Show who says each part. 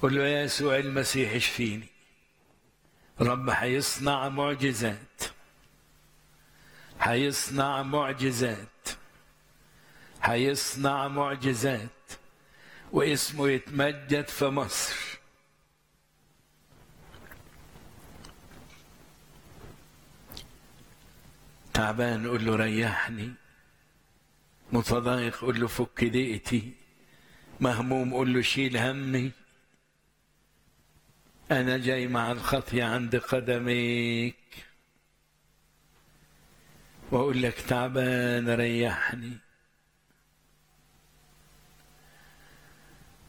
Speaker 1: قل له يا يسوع المسيح اشفيني رب هيصنع معجزات هيصنع معجزات هيصنع معجزات واسمه يتمجد في مصر تعبان قول له ريحني متضايق قول له فك ضيقتي مهموم قول له شيل همي أنا جاي مع الخطية عند قدميك وأقول لك تعبان ريحني